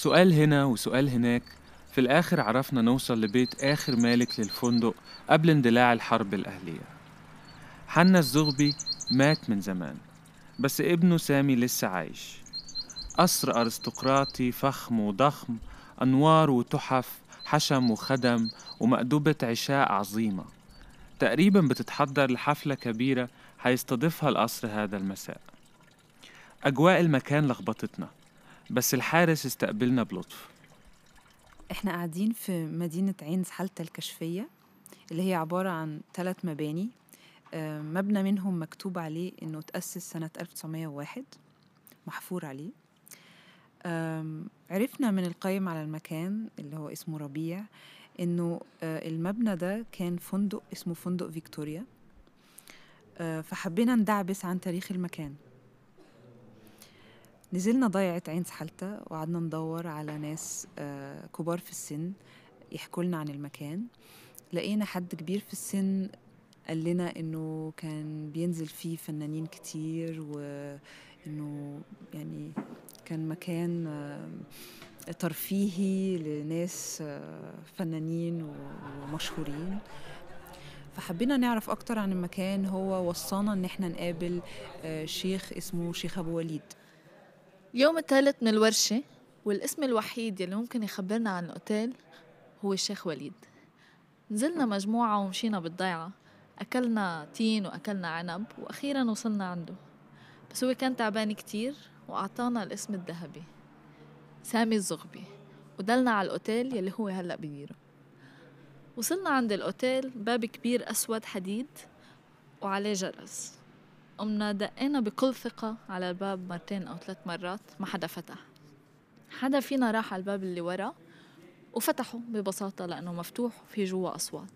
سؤال هنا وسؤال هناك في الآخر عرفنا نوصل لبيت آخر مالك للفندق قبل اندلاع الحرب الأهلية حنا الزغبي مات من زمان بس ابنه سامي لسه عايش قصر أرستقراطي فخم وضخم أنوار وتحف حشم وخدم ومأدبة عشاء عظيمة تقريبا بتتحضر لحفلة كبيرة هيستضيفها القصر هذا المساء أجواء المكان لخبطتنا بس الحارس استقبلنا بلطف احنا قاعدين في مدينة عين زحلتة الكشفية اللي هي عبارة عن ثلاث مباني آه، مبنى منهم مكتوب عليه إنه تأسس سنة 1901 محفور عليه آم، عرفنا من القيم على المكان اللي هو اسمه ربيع إنه آه، المبنى ده كان فندق اسمه فندق فيكتوريا آه، فحبينا ندعبس عن تاريخ المكان نزلنا ضيعة عين سحلتة وقعدنا ندور على ناس آه، كبار في السن يحكوا لنا عن المكان لقينا حد كبير في السن قال لنا انه كان بينزل فيه فنانين كتير وانه يعني كان مكان آه، ترفيهي لناس آه، فنانين ومشهورين فحبينا نعرف اكتر عن المكان هو وصانا ان احنا نقابل آه، شيخ اسمه شيخ ابو وليد اليوم الثالث من الورشة والاسم الوحيد يلي ممكن يخبرنا عن الأوتيل هو الشيخ وليد نزلنا مجموعة ومشينا بالضيعة أكلنا تين وأكلنا عنب وأخيرا وصلنا عنده بس هو كان تعبان كتير وأعطانا الاسم الذهبي سامي الزغبي ودلنا على الأوتيل يلي هو هلأ بديره وصلنا عند الأوتيل باب كبير أسود حديد وعليه جرس قمنا دقينا بكل ثقة على الباب مرتين أو ثلاث مرات ما حدا فتح حدا فينا راح على الباب اللي ورا وفتحه ببساطة لأنه مفتوح وفي جوا أصوات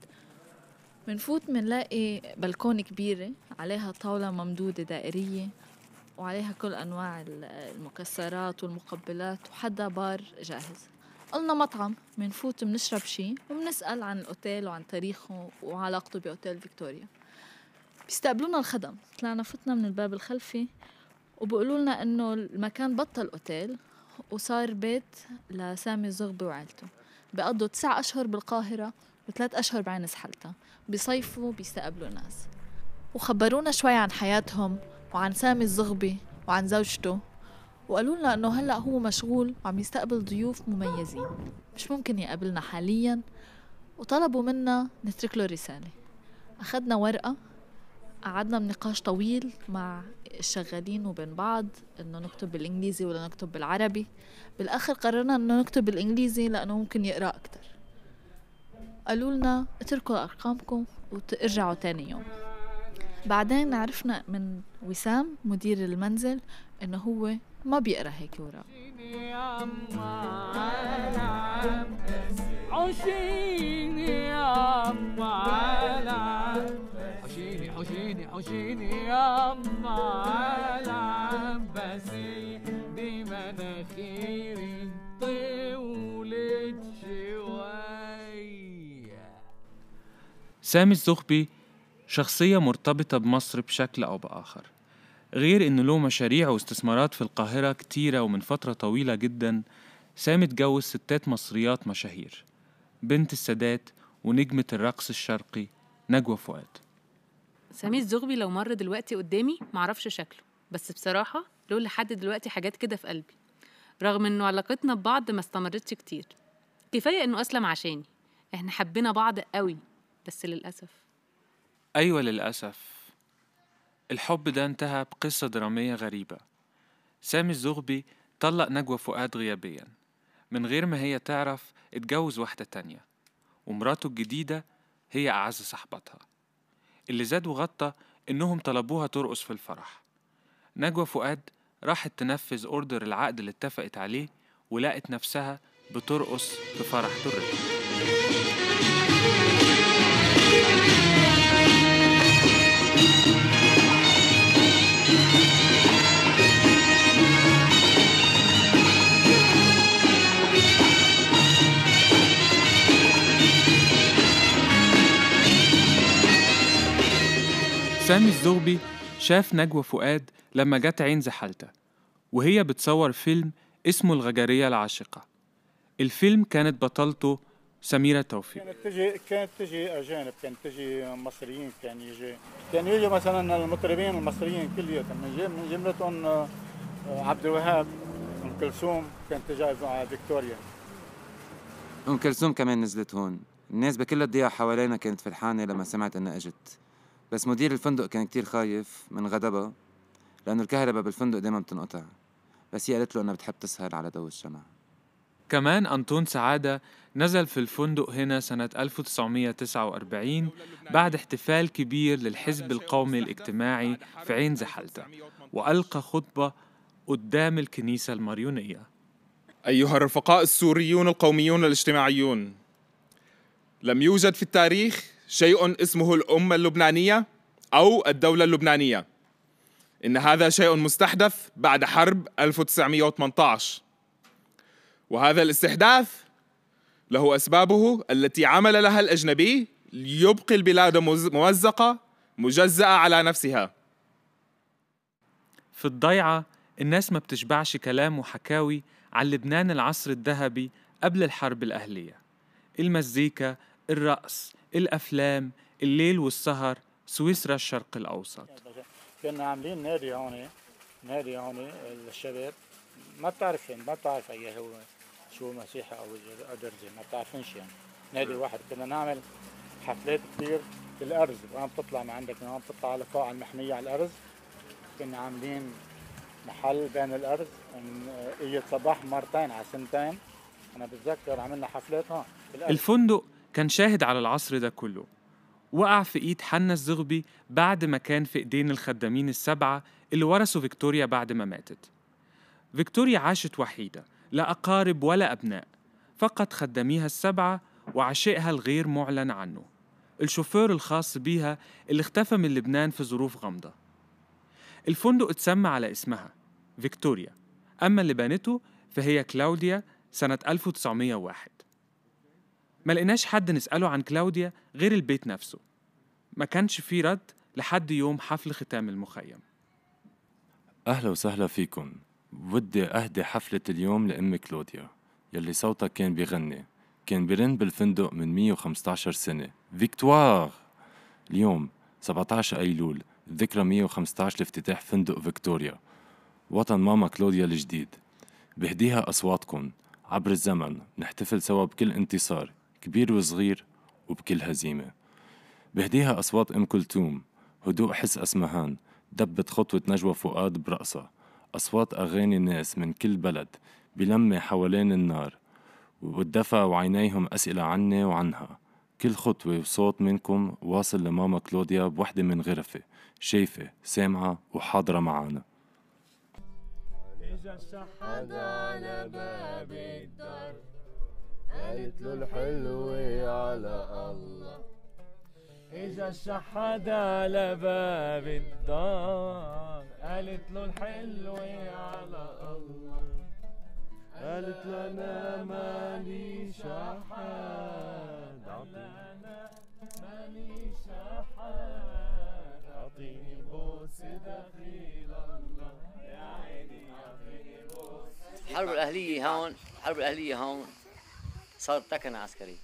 منفوت منلاقي بلكونة كبيرة عليها طاولة ممدودة دائرية وعليها كل أنواع ال- المكسرات والمقبلات وحدا بار جاهز قلنا مطعم منفوت منشرب شي ومنسأل عن الأوتيل وعن تاريخه وعلاقته بأوتيل فيكتوريا بيستقبلونا الخدم طلعنا فتنا من الباب الخلفي وبيقولوا لنا انه المكان بطل اوتيل وصار بيت لسامي الزغبي وعائلته بيقضوا تسع اشهر بالقاهرة وثلاث اشهر بعين سحلتها بيصيفوا بيستقبلوا ناس وخبرونا شوي عن حياتهم وعن سامي الزغبي وعن زوجته وقالوا لنا انه هلا هو مشغول وعم يستقبل ضيوف مميزين مش ممكن يقابلنا حاليا وطلبوا منا نترك له رسالة أخذنا ورقة قعدنا بنقاش طويل مع الشغالين وبين بعض انه نكتب بالانجليزي ولا نكتب بالعربي بالاخر قررنا انه نكتب بالانجليزي لانه ممكن يقرا اكتر قالوا لنا اتركوا ارقامكم وارجعوا تاني يوم بعدين عرفنا من وسام مدير المنزل انه هو ما بيقرا هيك ورق حشيني يا أم على حشيني حشيني حشيني يا أم على بس دي مناخيري طولت شوية سامي الزغبي شخصية مرتبطة بمصر بشكل أو بآخر غير إنه له مشاريع واستثمارات في القاهرة كتيرة ومن فترة طويلة جدا سامي اتجوز ستات مصريات مشاهير بنت السادات ونجمة الرقص الشرقي نجوى فؤاد سامي الزغبي لو مر دلوقتي قدامي معرفش شكله بس بصراحة له لحد دلوقتي حاجات كده في قلبي رغم انه علاقتنا ببعض ما استمرتش كتير كفاية انه اسلم عشاني احنا حبينا بعض قوي بس للأسف أيوة للأسف الحب ده انتهى بقصة درامية غريبة سامي الزغبي طلق نجوى فؤاد غيابيا من غير ما هي تعرف اتجوز واحدة تانية ومراته الجديدة هي أعز صاحبتها اللي زاد وغطى إنهم طلبوها ترقص في الفرح نجوى فؤاد راحت تنفذ أوردر العقد اللي اتفقت عليه ولقت نفسها بترقص في فرح درتها سامي الزغبي شاف نجوى فؤاد لما جت عين زحلتة وهي بتصور فيلم اسمه الغجرية العاشقة الفيلم كانت بطلته سميرة توفيق كانت تجي كانت تجي اجانب كانت تجي مصريين كان يجي كان يجي مثلا المطربين المصريين كلياتهم من جم- من جملتهم آه، عبد الوهاب ام كلثوم كانت تجي على فيكتوريا ام كلثوم كمان نزلت هون الناس بكل الضياع حوالينا كانت فرحانة لما سمعت انها اجت بس مدير الفندق كان كتير خايف من غضبها لأنه الكهرباء بالفندق دايما بتنقطع بس هي قالت له انها بتحب تسهر على ضوء الشمع كمان أنطون سعادة نزل في الفندق هنا سنة 1949 بعد احتفال كبير للحزب القومي الاجتماعي في عين زحلتة وألقى خطبة قدام الكنيسة الماريونية أيها الرفقاء السوريون القوميون الاجتماعيون لم يوجد في التاريخ شيء اسمه الأمة اللبنانية أو الدولة اللبنانية إن هذا شيء مستحدث بعد حرب 1918 وهذا الاستحداث له أسبابه التي عمل لها الأجنبي ليبقي البلاد مز- ممزقة مجزأة على نفسها في الضيعة الناس ما بتشبعش كلام وحكاوي عن لبنان العصر الذهبي قبل الحرب الأهلية المزيكا الرقص الأفلام الليل والسهر سويسرا الشرق الأوسط كنا عاملين نادي هون نادي هون للشباب ما بتعرفين ما بتعرف اي هو شو مسيحي او درزي ما بتعرفينش يعني نادي واحد كنا نعمل حفلات كثير في الارز وين بتطلع من عندك من هون بتطلع على فوق على المحميه على الارز كنا عاملين محل بين الارز اجت صباح مرتين على سنتين انا بتذكر عملنا حفلات هون في الارز الفندق كان شاهد على العصر ده كله وقع في ايد حنا الزغبي بعد ما كان في ايدين الخدامين السبعة اللي ورثوا فيكتوريا بعد ما ماتت فيكتوريا عاشت وحيدة لا أقارب ولا أبناء فقط خداميها السبعة وعشائها الغير معلن عنه الشوفير الخاص بيها اللي اختفى من لبنان في ظروف غامضة الفندق اتسمى على اسمها فيكتوريا أما اللي بنته فهي كلاوديا سنة 1901 ما لقيناش حد نسأله عن كلاوديا غير البيت نفسه ما كانش فيه رد لحد يوم حفل ختام المخيم أهلا وسهلا فيكن بدي أهدي حفلة اليوم لأم كلوديا يلي صوتها كان بيغني كان بيرن بالفندق من 115 سنة فيكتوار اليوم 17 أيلول ذكرى 115 لافتتاح فندق فيكتوريا وطن ماما كلوديا الجديد بهديها أصواتكن عبر الزمن نحتفل سوا بكل انتصار كبير وصغير وبكل هزيمة بهديها أصوات أم كلثوم هدوء حس أسمهان دبت خطوة نجوى فؤاد برقصة أصوات أغاني ناس من كل بلد بلمة حوالين النار والدفى وعينيهم أسئلة عني وعنها كل خطوة وصوت منكم واصل لماما كلوديا بوحدة من غرفة شايفة سامعة وحاضرة معانا إجا الشحاد على باب الدار قالت له الحلوة على الله إجا الشحاد على باب الدار قالت له الحلوة على الله قالت له أنا مالي شحاد أنا مالي شحاد أعطيني البوس دخيل الله يا عيني أعطيني البوس الحرب الأهلية هون الحرب الأهلية هون صار تكن عسكري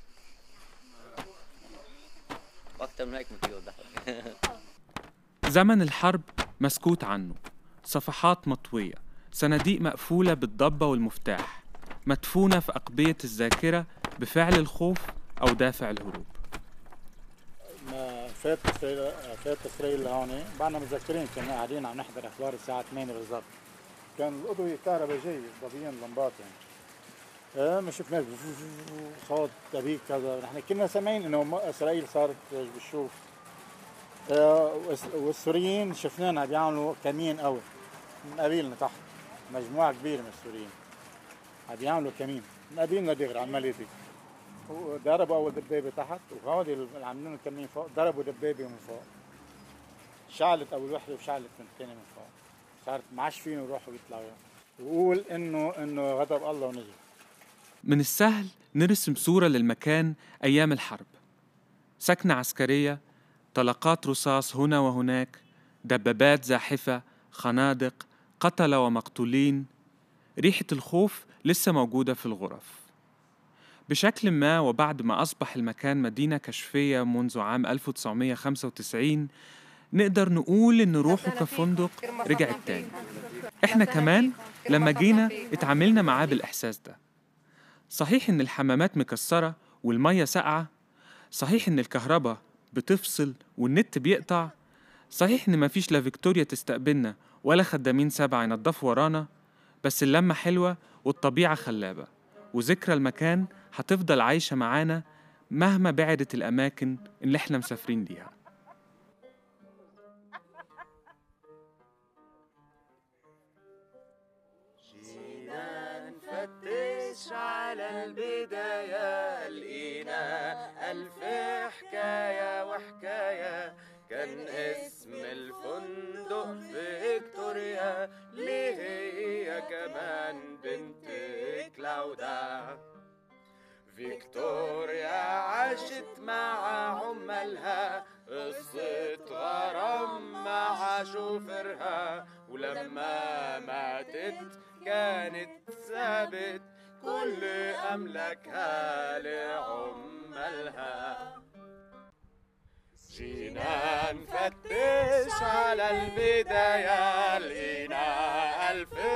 وأكثر من هيك ما فيه دخل زمن الحرب مسكوت عنه صفحات مطوية صناديق مقفولة بالضبة والمفتاح مدفونة في أقبية الذاكرة بفعل الخوف أو دافع الهروب ما فات اسرائيل فات اسرائيل لهون بعدنا متذكرين كنا قاعدين عم نحضر اخبار الساعه 8 بالضبط كان الاضويه الكهرباء جاي ضبيين لمبات يعني اه ما شفناش صوت تبيك كذا نحن كنا سامعين انه م- اسرائيل صارت بتشوف اه والس- والسوريين شفناهم عم بيعملوا كمين قوي من قبيلنا تحت مجموعه كبيره من السوريين عم بيعملوا كمين من قبيلنا دغري على المليتي ضربوا اول دبابه تحت وهودي اللي عاملين الكمين فوق ضربوا دبابه من فوق شعلت اول وحده وشعلت من الثانيه من فوق صارت ما عادش فيهم يروحوا يطلعوا وقول انه انه غضب الله ونزل من السهل نرسم صورة للمكان أيام الحرب سكنة عسكرية طلقات رصاص هنا وهناك دبابات زاحفة خنادق قتلة ومقتولين ريحة الخوف لسه موجودة في الغرف بشكل ما وبعد ما أصبح المكان مدينة كشفية منذ عام 1995 نقدر نقول إن روحه كفندق رجعت تاني إحنا كمان لما جينا اتعاملنا معاه بالإحساس ده صحيح إن الحمامات مكسرة والمية ساقعة صحيح إن الكهرباء بتفصل والنت بيقطع صحيح إن مفيش لا فيكتوريا تستقبلنا ولا خدامين سبعة ينضفوا ورانا بس اللمة حلوة والطبيعة خلابة وذكرى المكان هتفضل عايشة معانا مهما بعدت الأماكن اللي احنا مسافرين ليها جينا نفتش على البداية لقينا ألف حكاية وحكاية كان اسم الفندق فيكتوريا اللي هي كمان بنت كلاودا فيكتوريا عاشت مع عمالها قصة غرام مع شوفرها ولما ماتت كانت سابت كل أملاكها لعمالها جينا نفتش على البداية لقينا ألف